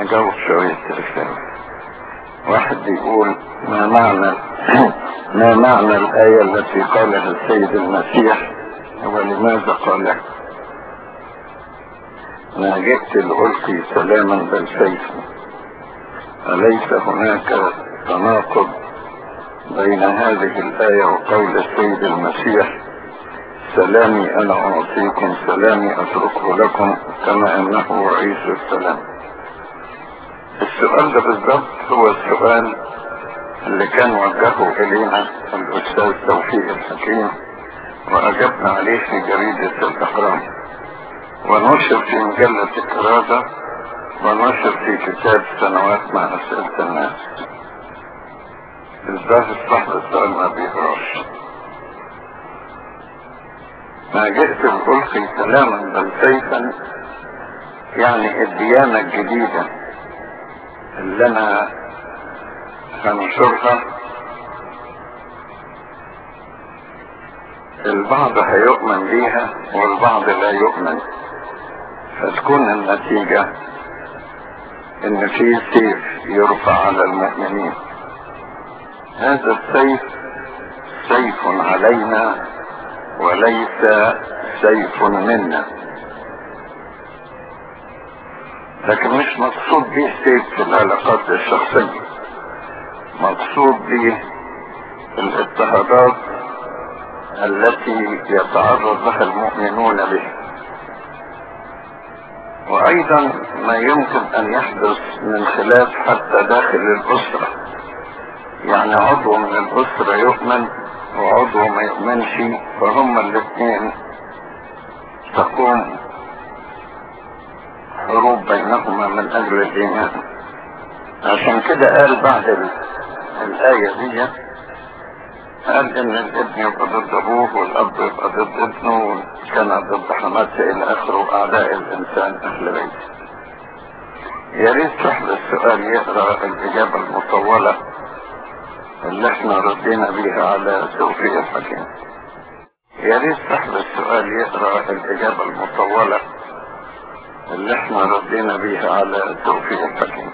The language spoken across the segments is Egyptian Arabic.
نجاوب شوية رسالة واحد بيقول ما معنى ما معنى الآية التي قالها السيد المسيح ولماذا قالها ما جئت لألقي سلاما بل سيفا أليس هناك تناقض بين هذه الآية وقول السيد المسيح سلامي أنا أعطيكم سلامي أتركه لكم كما أنه رئيس السلام السؤال ده بالضبط هو السؤال اللي كان وجهه إلينا الأستاذ توفيق الحكيم وأجبنا عليه في جريدة الأهرام ونشر في مجلة الإرادة ونشر في كتاب سنوات مع أسئلة الناس الظاهر صاحب السؤال ما بيقراش ما جئت بألقي سلاما بل سيفا يعني الديانة الجديدة اللي انا هنشرها البعض هيؤمن بيها والبعض لا يؤمن فتكون النتيجة ان في سيف يرفع على المؤمنين هذا السيف سيف علينا وليس سيف منا لكن مش مقصود به سيف في العلاقات الشخصية مقصود به الاضطهادات التي يتعرض لها المؤمنون بها وايضا ما يمكن ان يحدث من خلاف حتى داخل الاسرة يعني عضو من الاسرة يؤمن وعضو ما يؤمنش فهم الاثنين تقوم حروب بينهما من اجل الايمان عشان كده قال بعد ال- الاية دي قال ان الابن يبقى ضد ابوه والاب يبقى ضد ابنه كان ضد حماته الى اخره اعداء الانسان اهل بيته يا ريت صاحب السؤال يقرا الاجابه المطوله اللي احنا ردينا بيها على توفيق الحكيم يا ريت صاحب السؤال يقرا الاجابه المطوله اللي احنا ردينا بيها على توفيق الحكيم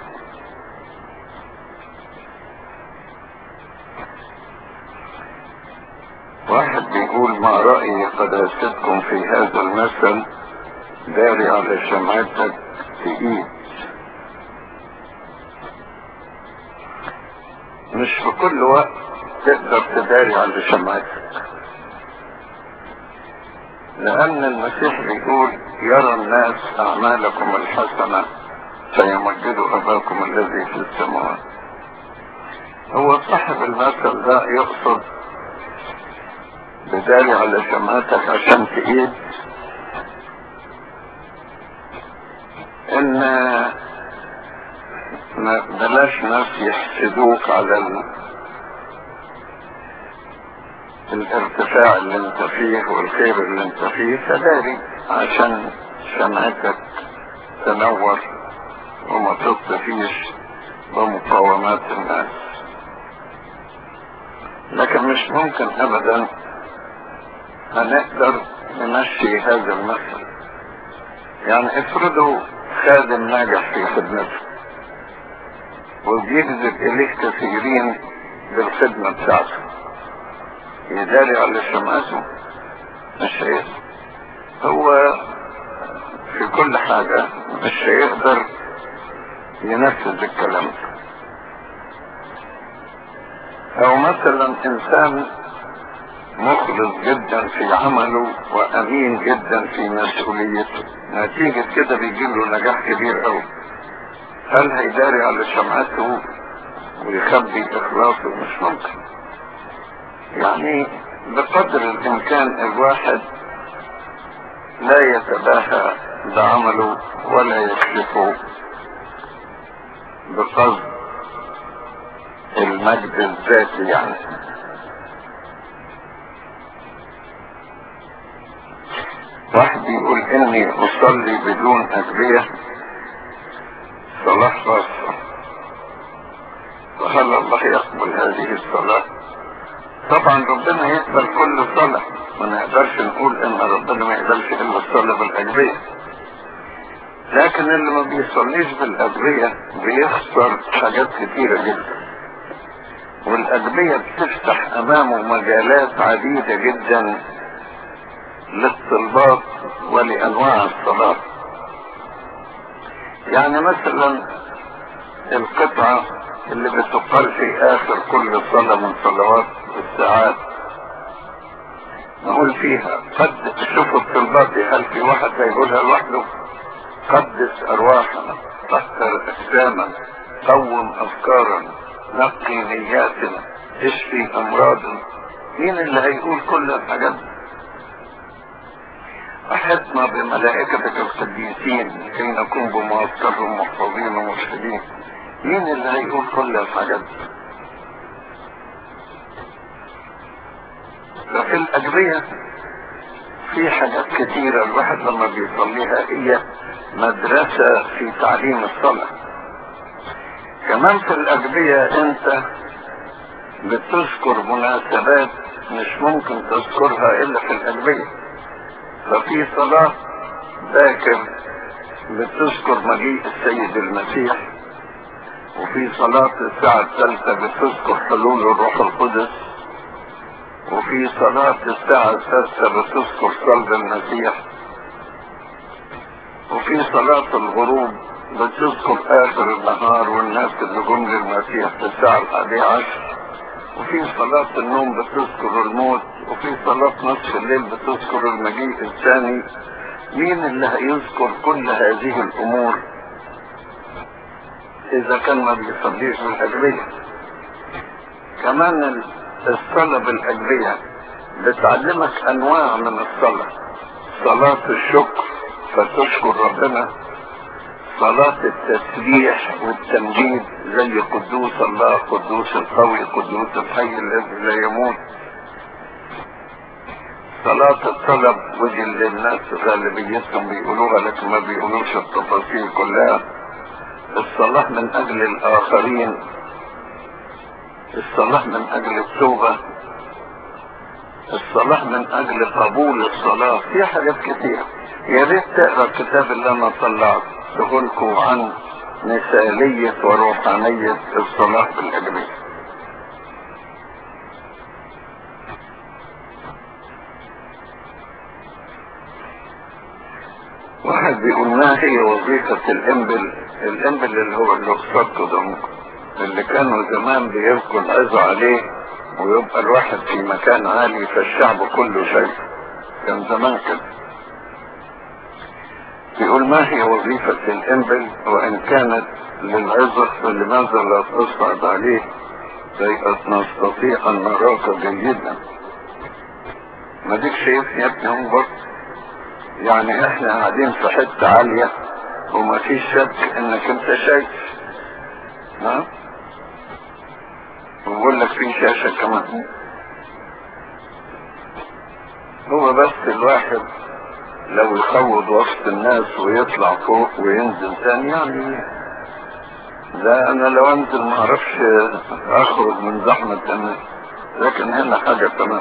واحد بيقول ما رأي قداستكم في هذا المثل داري على شمعتك تقيل مش في كل وقت تقدر تداري على شمعتك لأن المسيح بيقول يرى الناس أعمالكم الحسنة فيمجدوا أباكم الذي في السماوات هو صاحب المثل ده يقصد بداري على شمعتك عشان تقيد ان ما بلاش ناس يحسدوك على ال... الارتفاع اللي انت فيه والخير اللي انت فيه فداري عشان شمعتك تنور وما تطفيش بمقاومات الناس لكن مش ممكن ابدا هنقدر نمشي هذا المثل يعني افرضوا خادم ناجح في خدمته وبيجذب اليه كثيرين بالخدمة بتاعته يداري على شمعته مش هيقدر هو في كل حاجة مش هيقدر ينفذ الكلام ده او مثلا انسان مخلص جدا في عمله وامين جدا في مسؤوليته نتيجة كده بيجيله نجاح كبير قوي هل هيداري على شمعته ويخبي اخلاصه مش ممكن يعني بقدر الامكان الواحد لا يتباهى بعمله ولا يكشفه بقصد المجد الذاتي يعني واحد يقول اني اصلي بدون ادوية صلاة خاصة فهل الله يقبل هذه الصلاة طبعا ربنا يقبل كل صلاة ما نقدرش نقول ان ربنا ما يقبلش الا الصلاة بالاجبية لكن لكن اللي ما بيصليش بالأدوية بيخسر حاجات كتيرة جدا والأدوية بتفتح أمامه مجالات عديدة جدا للطلبات ولأنواع الصلاة يعني مثلا القطعة اللي بتقال في آخر كل صلاة من صلوات الساعات نقول فيها قد شوفوا الطلبات دي هل في واحد هيقولها لوحده قدس أرواحنا طهر أجساما قوم أفكارا نقي نياتنا اشفي أمراضنا مين اللي هيقول كل الحاجات دي أحطنا بملائكتك القديسين لكي نكون بمعسكرهم محفوظين ومرشدين مين اللي هيقول كل الحاجات دي ففي الأدوية في حاجات كتيرة الواحد لما بيصليها هي مدرسة في تعليم الصلاة كمان في الأدوية أنت بتذكر مناسبات مش ممكن تذكرها إلا في الأدوية ففي صلاة باكر بتذكر مجيء السيد المسيح وفي صلاة الساعة الثالثة بتذكر حلول الروح القدس وفي صلاة الساعة السادسة بتذكر صلب المسيح وفي صلاة الغروب بتذكر آخر النهار والناس اللي جم للمسيح في الساعة الحادية عشر وفي صلاة النوم بتذكر الموت وفي صلاة نصف الليل بتذكر المجيء الثاني مين اللي هيذكر كل هذه الأمور إذا كان ما بيصليش بالأجرية كمان الصلاة بالأجرية بتعلمك أنواع من الصلاة صلاة الشكر فتشكر ربنا صلاة التسبيح والتمجيد زي قدوس الله قدوس القوي قدوس الحي الذي لا يموت صلاة الطلب ودي اللي الناس غالبيتهم بيقولوها لكن ما بيقولوش التفاصيل كلها الصلاة من أجل الآخرين الصلاة من أجل التوبة الصلاة من أجل قبول الصلاة في حاجات كتير يا ريت تقرا الكتاب اللي أنا طلعته لكم عن مثالية وروحانية الصلاة بالأجنبي واحد بيقول ما هي وظيفة الإنبل الإنبل اللي هو اللوكسات ده اللي كانوا زمان بيلقوا العظة عليه ويبقى الواحد في مكان عالي فالشعب كله شايفه كان زمان كده يقول ما هي وظيفة الإنبل وإن كانت للعظة فلماذا لا تصعد عليه كي نستطيع أن نراك جيدا ما ديك شايفني يا ابني هم برضه يعني احنا قاعدين في حتة عالية وما فيش شك انك انت شايف ها وبقول لك في شاشة كمان هو بس الواحد لو يخوض وسط الناس ويطلع فوق وينزل تاني يعني ده انا لو انزل ما اعرفش اخرج من زحمة الناس لكن هنا حاجة تمام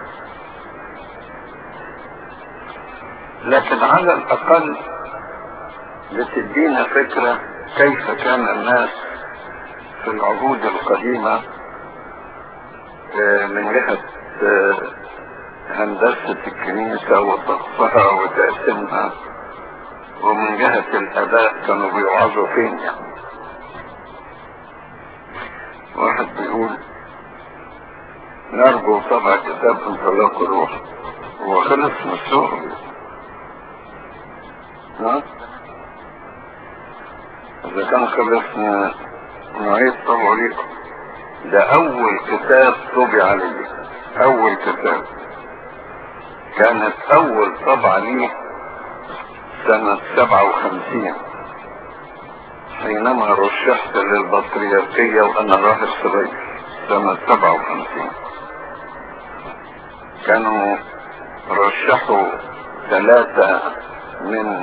لكن على الاقل بتدينا فكرة كيف كان الناس في العهود القديمة من جهة هندسة الكنيسة وطقسها وتقسيمها ومن جهة الأداء كانوا بيوعظوا فين يعني واحد بيقول نرجو طبع كتاب انطلاق الروح هو خلص من السوق ها إذا كان خلص نعيد طبعه ليكم ده أول كتاب طبع لي أول كتاب كانت أول طبعة لي سنة سبعة وخمسين حينما رشحت للبطريركية وأنا راهب صغير سنة سبعة وخمسين كانوا رشحوا ثلاثة من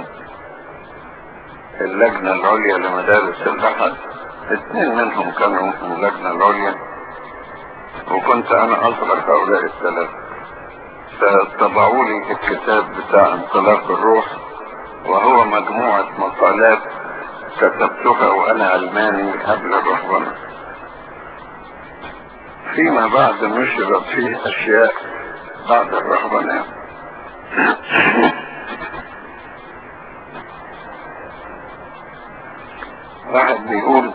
اللجنة العليا لمدارس البحث اثنين منهم كانوا من اللجنة العليا وكنت انا اصغر هؤلاء الثلاثة فطبعوا لي الكتاب بتاع انطلاق الروح وهو مجموعة مقالات كتبتها وانا علماني قبل الرهبنة فيما بعد نشرت فيه اشياء بعد الرهبنة واحد بيقول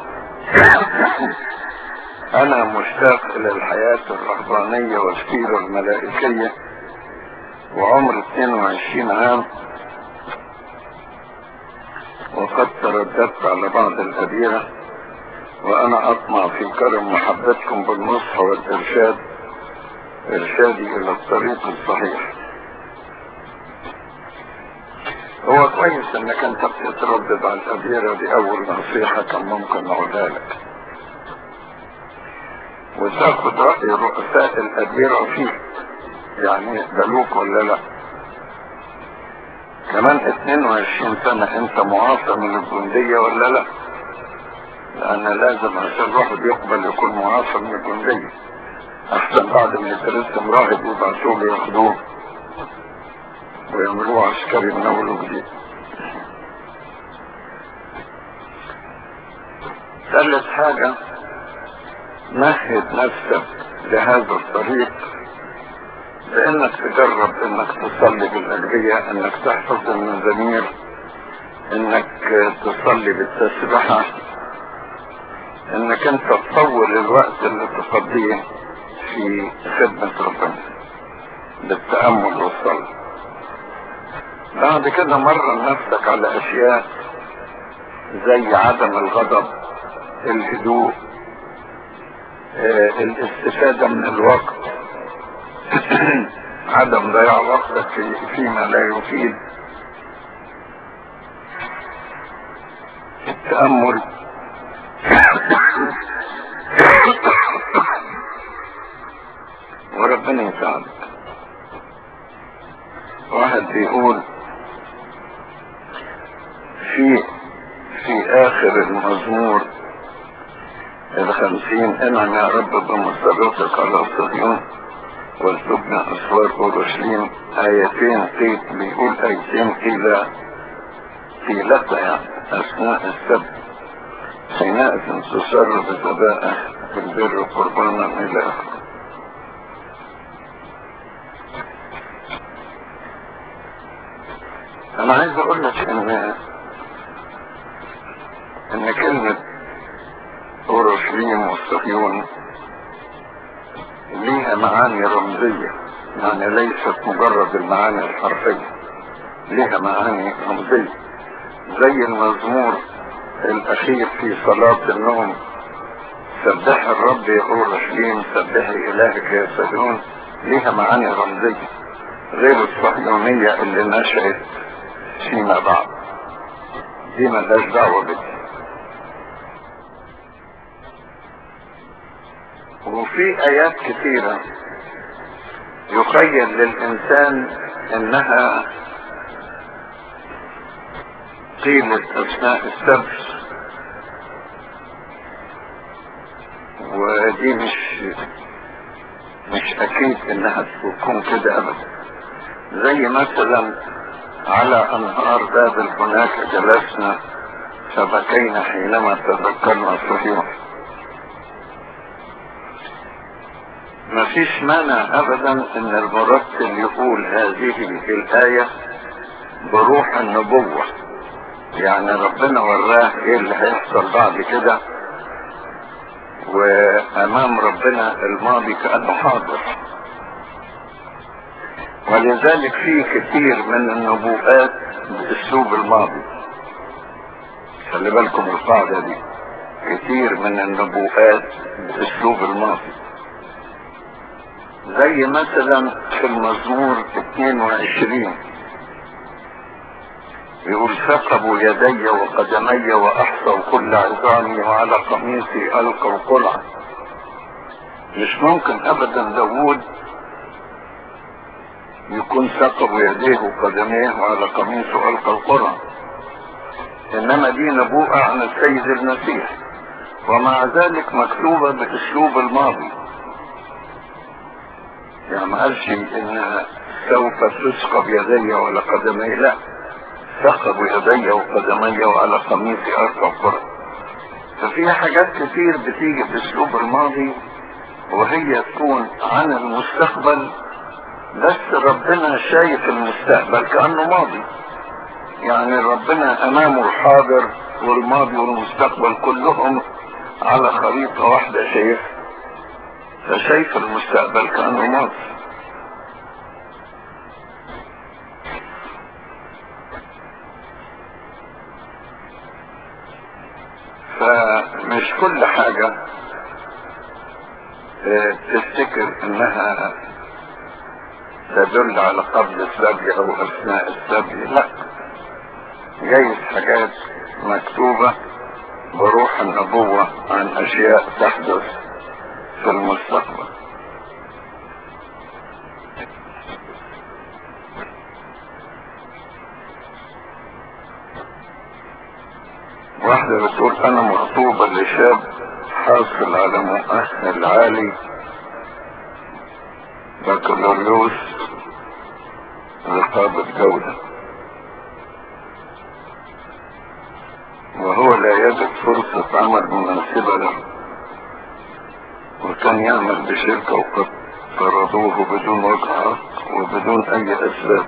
انا مشتاق الى الحياة الرهبانية والسيرة الملائكية وعمر 22 عام وقد ترددت على بعض الأديرة وأنا أطمع في كرم محبتكم بالنصح والإرشاد إرشادي إلى الطريق الصحيح هو كويس انك انت بتتردد على الأديرة دي أول نصيحة كان ممكن أقولها لك وتاخد رأي رؤساء الأديرة فيك يعني يقبلوك ولا لا كمان 22 سنة انت معاصر من الجندية ولا لا لان لازم عشان الواحد يقبل يكون معاصر من الجندية احسن بعد ما يترسم راهب يبعثوه ياخدوه ويعملوه عسكري من اول وجديد ثالث حاجة مهد نفسك لهذا الطريق بانك تجرب انك تصلي بالاجرية انك تحفظ المزامير انك تصلي بالتسبحة انك انت تطول الوقت اللي تقضيه في خدمة ربنا بالتأمل والصلاة بعد كده مرن نفسك على اشياء زي عدم الغضب الهدوء اه الاستفادة من الوقت عدم ضياع وقتك في فيما لا يفيد التأمل وربنا يساعدك واحد بيقول في في اخر المزمور الخمسين انعم يا رب بمسرتك على صهيون وارزقنا اسوار اورشليم ايتين قيل بيقول ايتين قيل قيلتا يعني اثناء السبت حينئذ تسر بذبائح بالبر قربانا الى اخره انا عايز اقول لك ان ان كلمة اورشليم والصهيون ليها معاني رمزية يعني ليست مجرد المعاني الحرفية ليها معاني رمزية زي المزمور الاخير في صلاة النوم سبح الرب يا اورشليم سبحي الهك يا صهيون ليها معاني رمزية غير الصهيونية اللي نشأت فيما بعد دي ملهاش دعوة بدي وفي ايات كثيرة يخيل للانسان انها قيمة اثناء السبت ودي مش مش اكيد انها تكون كده ابدا زي مثلا على انهار بابل هناك جلسنا فبكينا حينما تذكرنا الصهيون ما فيش مانع ابدا ان المرتل يقول هذه الاية بروح النبوة يعني ربنا وراه ايه اللي هيحصل بعد كده وامام ربنا الماضي كأنه حاضر ولذلك في كثير من النبوءات باسلوب الماضي خلي بالكم القاعدة دي كثير من النبوءات باسلوب الماضي زي مثلا في المزمور 22 يقول ثقبوا يدي وقدمي واحصوا كل عظامي وعلى قميصي القوا قلعة مش ممكن ابدا داوود يكون ثقبوا يديه وقدميه وعلى قميصه القى القرعة انما دي نبوءة عن السيد المسيح ومع ذلك مكتوبة باسلوب الماضي يعني ما قالش انها سوف تسقى بيدي ولا قدمي لا ثقب يدي وقدمي وعلى قميصي ارفع قرى ففي حاجات كتير بتيجي باسلوب الماضي وهي تكون عن المستقبل بس ربنا شايف المستقبل كأنه ماضي يعني ربنا امامه الحاضر والماضي والمستقبل كلهم على خريطة واحدة شايف فشايف المستقبل كأنه ماضي فمش كل حاجة تفتكر انها تدل على قبل السبي او اثناء السبي لا جايز حاجات مكتوبة بروح النبوة عن اشياء تحدث في المستقبل واحدة بتقول انا مخطوبة لشاب حاصل على مؤهل عالي بكالوريوس رقابة جودة وهو لا يجد فرصة عمل مناسبة له وكان يعمل بشركة وقد طردوه بدون وجه حق وبدون اي اسباب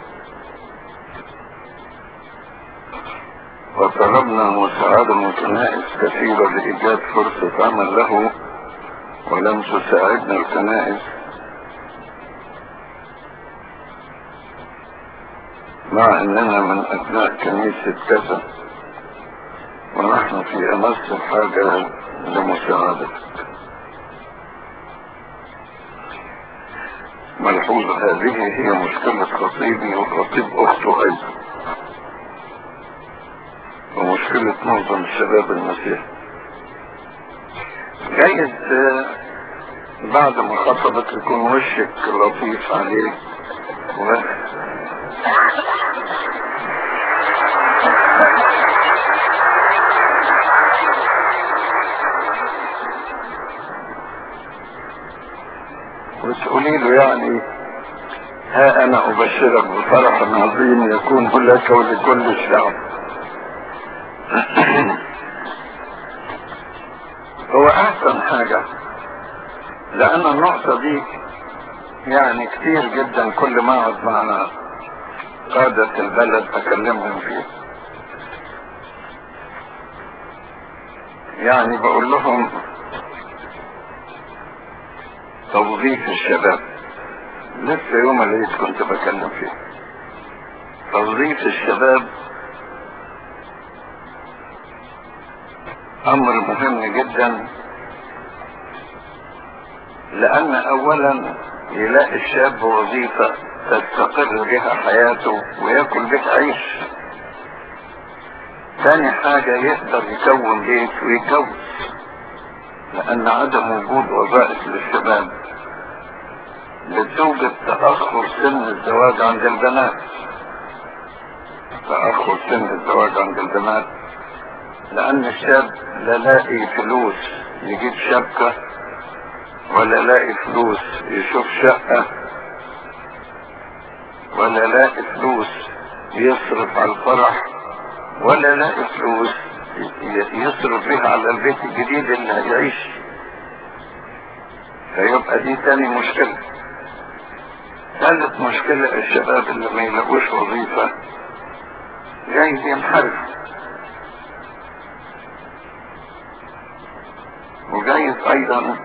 وطلبنا مساعدة من كنائس كثيرة لإيجاد فرصة عمل له ولم تساعدنا الكنائس مع أننا من أبناء كنيسة كذا ونحن في أمس الحاجة لمساعدتك ملحوظة هذه هي مشكلة خطيبي وخطيب أخته أيضا ومشكلة معظم الشباب المسيحي جايز بعد ما خطبت يكون وشك لطيف عليك و... وتقولي له يعني ها انا ابشرك بفرح عظيم يكون لك ولكل الشعب هو احسن حاجة لان النقطة دي يعني كتير جدا كل ما اقعد مع قادة البلد اكلمهم فيه يعني بقول لهم توظيف الشباب لسه يوم العيد كنت بكلم فيه توظيف الشباب امر مهم جدا لان اولا يلاقي الشاب وظيفة تستقر بها حياته وياكل بها عيش ثاني حاجة يقدر يكون بيت ويتجوز لان عدم وجود وظائف للشباب بتوجد تأخر سن الزواج عند البنات تأخر سن الزواج عند البنات لأن الشاب لا لاقي فلوس يجيب شبكة ولا لاقي فلوس يشوف شقة ولا لاقي فلوس يصرف على الفرح ولا لاقي فلوس يصرف بيها على البيت الجديد اللي هيعيش فيبقى دي تاني مشكلة ثالث مشكلة الشباب اللي ما يلاقوش وظيفة جايز ينحرف وجايز ايضا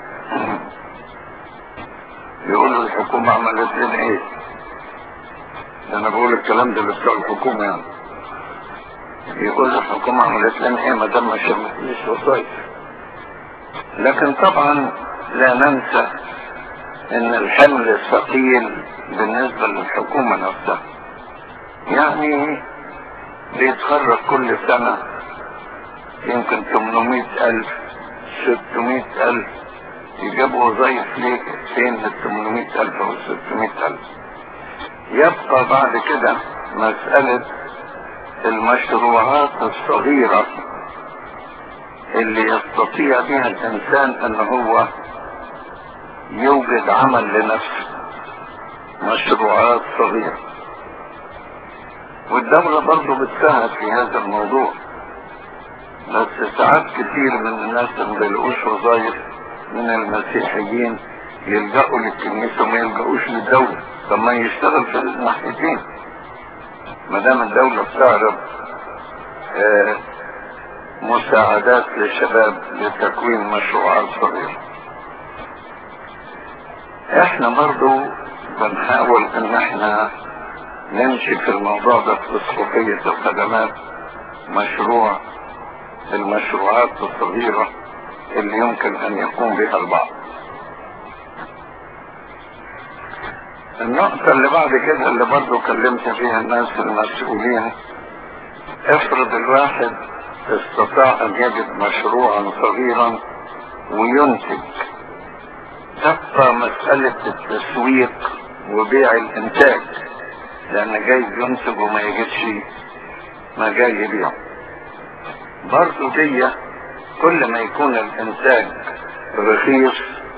يقولوا الحكومة عملت لنا ايه انا بقول الكلام ده بتوع الحكومة يعني يقول الحكومة عملت لنا ايه ما دام ما شمتنيش وظايف لكن طبعا لا ننسى ان الحمل الثقيل بالنسبة للحكومة نفسها يعني بيتخرج كل سنة يمكن 800 ألف 600 ألف يجيبوا وظايف ليه فين ال 800 ألف أو 600 ألف يبقى بعد كده مسألة المشروعات الصغيرة اللي يستطيع بها الإنسان أن هو يوجد عمل لنفسه مشروعات صغيرة والدولة برضه بتساعد في هذا الموضوع بس ساعات كتير من الناس اللي بيلاقوش وظايف من المسيحيين يلجأوا للكنيسة وما يلجأوش للدولة طب ما يشتغل في الناحيتين ما دام الدولة بتعرض آه مساعدات للشباب لتكوين مشروعات صغيرة احنا برضو بنحاول ان احنا نمشي في الموضوع ده في اسقفية الخدمات مشروع المشروعات الصغيرة اللي يمكن ان يقوم بها البعض النقطة اللي بعد كده اللي برضو كلمت فيها الناس المسؤولين افرض الواحد استطاع ان يجد مشروعا صغيرا وينتج تبقى مسألة التسويق وبيع الانتاج لان جاي ينتج وما يجدش مجال يبيعه برضو دي كل ما يكون الانتاج رخيص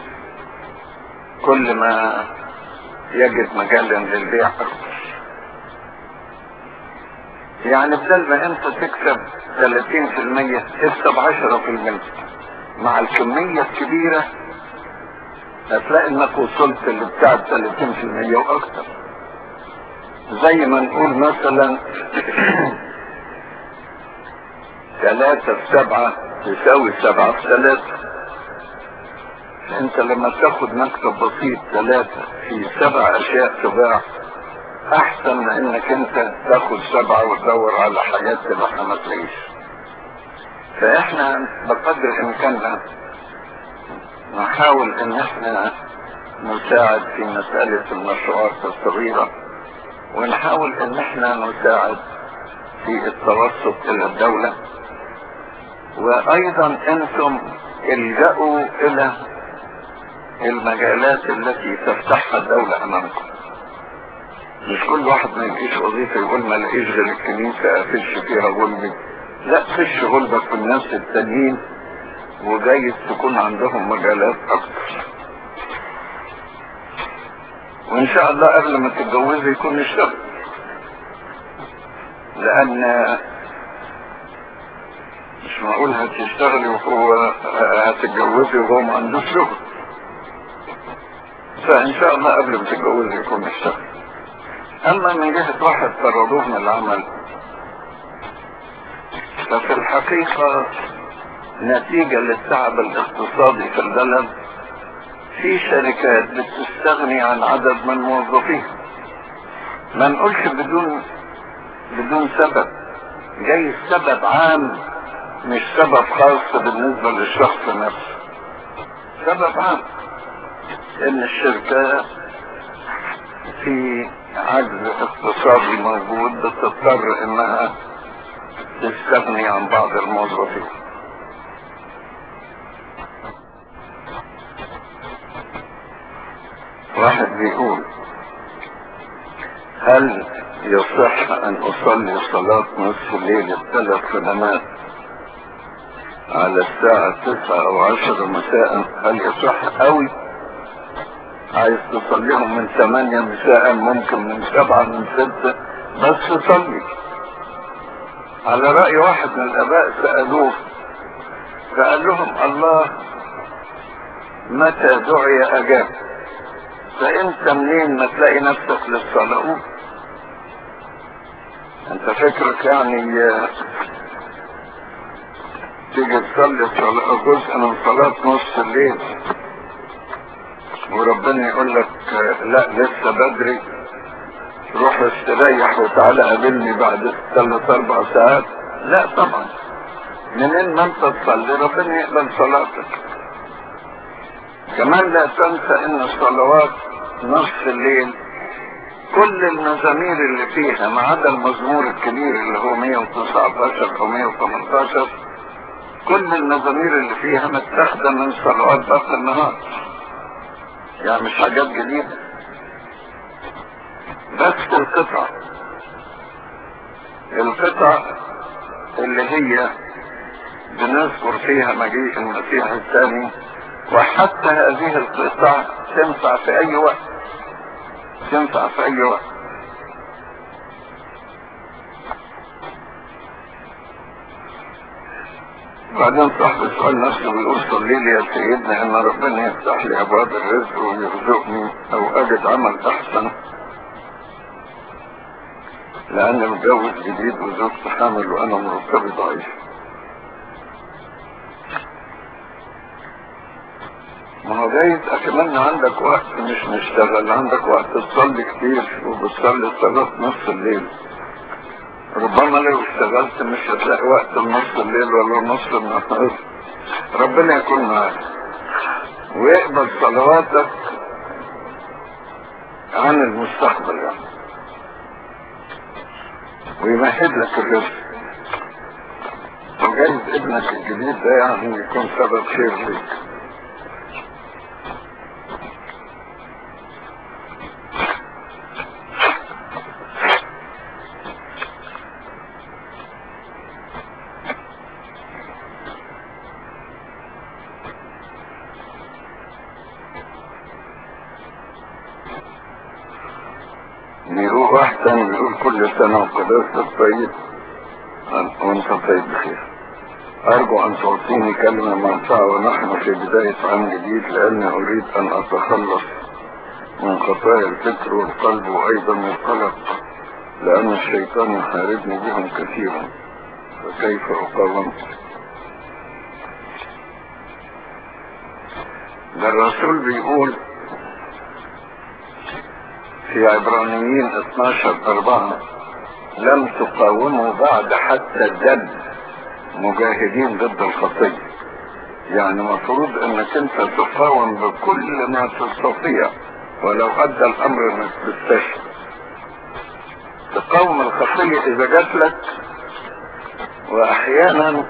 كل ما يجد مجالا للبيع اكثر يعني بدل ما انت تكسب 30% اكسب 10% مع الكمية الكبيرة هتلاقي انك وصلت لبتاع 30% واكثر زي ما نقول مثلا ثلاثة في سبعة تساوي سبعة في ثلاثة انت لما تاخد مكتب بسيط ثلاثة في سبع اشياء تباع احسن من انك انت تاخد سبعة وتدور على حاجات تبقى ما تلاقيش فاحنا بقدر امكاننا نحاول ان احنا نساعد في مسألة المشروعات الصغيرة ونحاول ان احنا نساعد في التوسط الى الدولة وايضا انتم الجأوا الى المجالات التي تفتحها الدولة امامكم مش كل واحد ما يجيش وظيفة يقول ما لاقيش غير الكنيسة افش فيها غلبي لا فش غلبك في الناس التانيين وجايز تكون عندهم مجالات اكتر وان شاء الله قبل ما تتجوزي يكون اشتغل لان مش معقول هتشتغلي وهو هتتجوزي وهو ما عندوش شغل فان شاء الله قبل ما تتجوزي يكون اشتغل اما من جهة واحد طردوه من العمل ففي الحقيقة نتيجة للتعب الاقتصادي في البلد في شركات بتستغني عن عدد من موظفيها ما نقولش بدون بدون سبب جاي السبب عام مش سبب خاص بالنسبة للشخص نفسه سبب عام ان الشركة في عجز اقتصادي موجود بتضطر انها تستغني عن بعض الموظفين واحد بيقول هل يصح ان اصلي صلاة نصف الليل الثلاث خدمات على الساعة تسعة او عشرة مساء هل يصح قوي عايز تصليهم من ثمانية مساء ممكن من سبعة من ستة بس صلي على رأي واحد من الاباء سألوه فقال لهم الله متى دعي اجاب فانت منين ما تلاقي نفسك للصلاة انت فكرك يعني تيجي تصلي صلاة جزء من صلاة نص الليل وربنا يقول لك لا لسه بدري روح استريح وتعالى قابلني بعد ثلاث اربع ساعات لا طبعا منين ما انت تصلي ربنا يقبل صلاتك كمان لا تنسى ان الصلوات نصف الليل كل المزامير اللي فيها ما عدا المزمور الكبير اللي هو 119 او 118 كل المزامير اللي فيها متاخده من صلوات باقي النهار يعني مش حاجات جديدة بس القطع القطع اللي هي بنذكر فيها مجيء المسيح الثاني وحتى هذه القطع تنفع في اي وقت تنفع في اي وقت بعدين صاحب السؤال نفسه بيقول صلي لي يا سيدنا ان ربنا يفتح لي ابواب الرزق ويرزقني او اجد عمل احسن لان متجوز جديد وزوجتي حامل وانا مرتبط ضعيف ما هو جايز اتمنى عندك وقت مش نشتغل عندك وقت تصلي كتير وبتصلي صلاة نص الليل ربما لو اشتغلت مش هتلاقي وقت نص الليل ولا نص النهار ربنا يكون معاك ويقبل صلواتك عن المستقبل يعني ويمهد لك الرزق وجايز ابنك الجديد ده يعني يكون سبب خير ليك بيقول واحد تاني بيقول كل سنة وقداستك طيب وانت طيب بخير أرجو أن تعطيني كلمة منفعة ونحن في بداية عام جديد لأني أريد أن أتخلص من خطايا الفكر والقلب وأيضا القلق لأن الشيطان يحاربني بهم كثيرا فكيف أقاوم ده الرسول بيقول في عبرانيين 12 أربعة لم تقاوموا بعد حتى الدم مجاهدين ضد الخطية يعني مفروض انك انت تقاوم بكل ما تستطيع ولو ادى الامر انك تستشهد تقاوم الخطية اذا جات لك واحيانا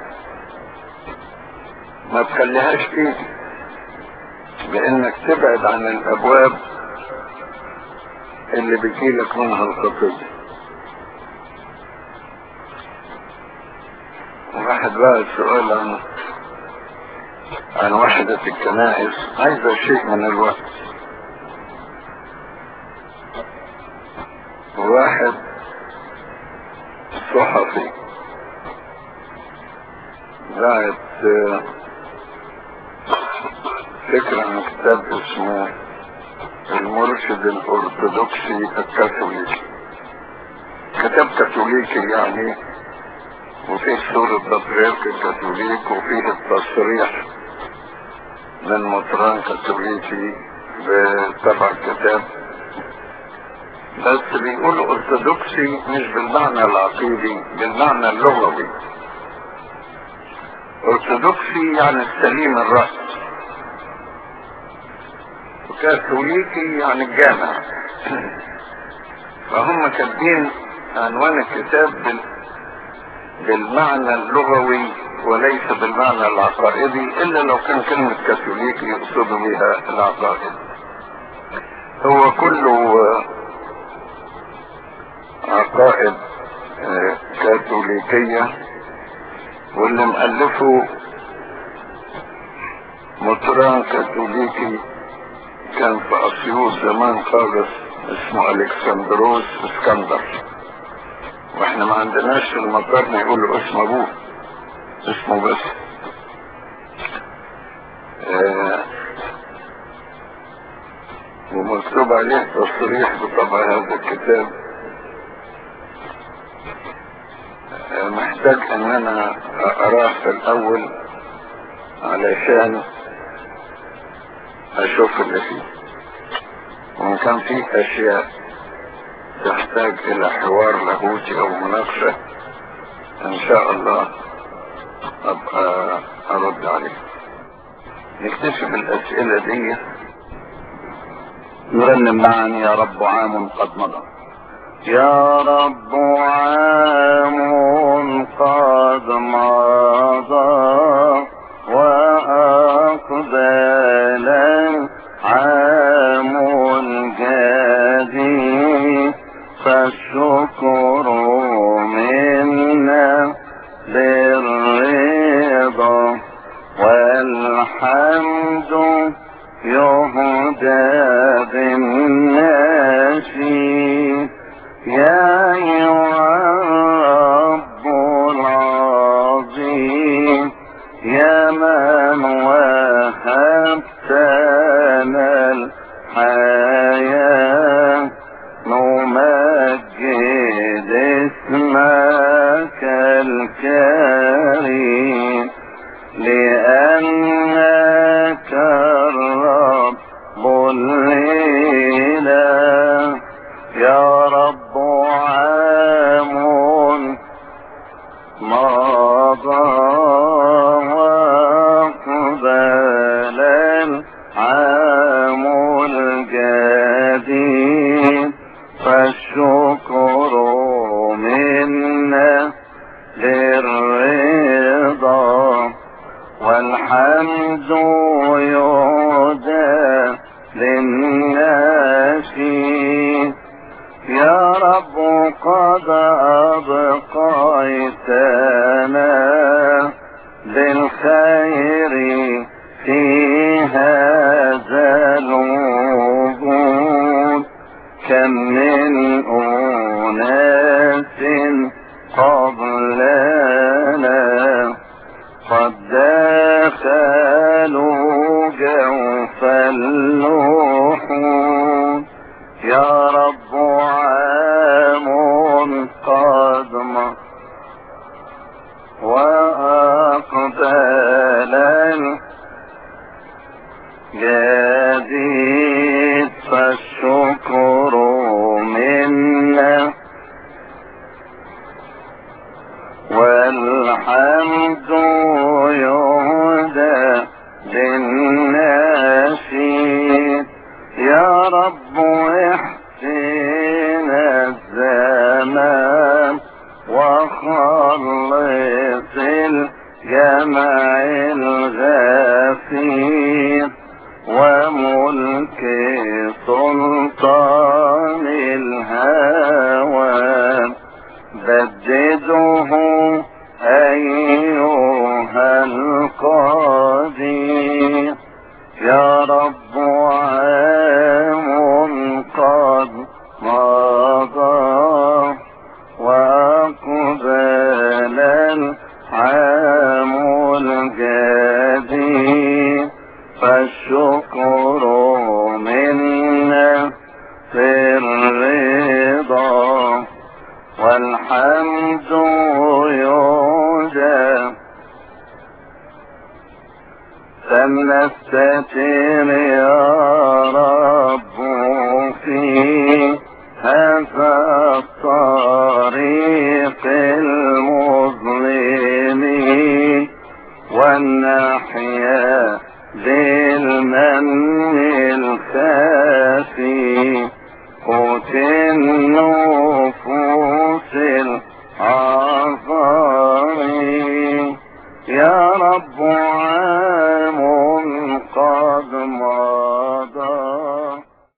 ما تخليهاش تيجي بانك تبعد عن الابواب اللي بيجيلك منها الخطية واحد بقى السؤال عن عن وحدة الكنائس عايزة شيء من الوقت واحد صحفي بعت فكرة عن كتاب اسمه المرشد الارثوذكسي الكاثوليكي كتاب كاثوليكي يعني وفيه صورة بطريرك الكاثوليك وفيه التصريح من مطران كاثوليكي بتبع الكتاب بس بيقولوا ارثوذكسي مش بالمعنى العقيدي بالمعنى اللغوي ارثوذكسي يعني السليم الرأس كاثوليكي يعني الجامع فهم كاتبين عنوان الكتاب بال... بالمعنى اللغوي وليس بالمعنى العقائدي الا لو كان كلمة كاثوليكي يقصد بها العقائد هو كله عقائد كاثوليكية واللي مؤلفه مطران كاثوليكي كان في اسيوط زمان خالص اسمه الكسندروس اسكندر واحنا ما عندناش في المطار يقولوا اسم ابوه اسمه بس آه ومكتوب عليه تصريح بطبع هذا الكتاب آه محتاج ان انا اقراه في الاول علشان اشوف اللي فيه وان كان فيه اشياء تحتاج الى حوار لاهوتي او مناقشة ان شاء الله ابقى ارد عليه نكتشف الاسئلة دي نرنم معا يا رب عام قد مضى يا رب عام قد مضى وأقبل عام جديد فالشكر منا بالرضا والحمد يهدى بالناشي يا أيها الرب العظيم وهبتنا الحياة نمجد اسمك الكريم لأنك الرب الإله يا رب عام مضى وقبل العام الجديد فالشكر منا للرضا والحمد يهدى للناس يا رب قد أبقيتنا بالخير في هذا الوجود كم من أناس قبلنا قد دخلوا جوف اللحود يا رب عام قد مضى وأقبل الجديد فالشكر منا والحمد يهدى للناس يا رب احسن الزمان وخلص الجمع الغفير وملك سلطان الهوى بدده أيها القدير يا رب عام قد مضى وأقبل العام الجديد فالشكر منا في الرضا والحمد يهدى فلنستتر يا رب في هذا الطريق المظلم والنحيا بالمن الخافي قوت النور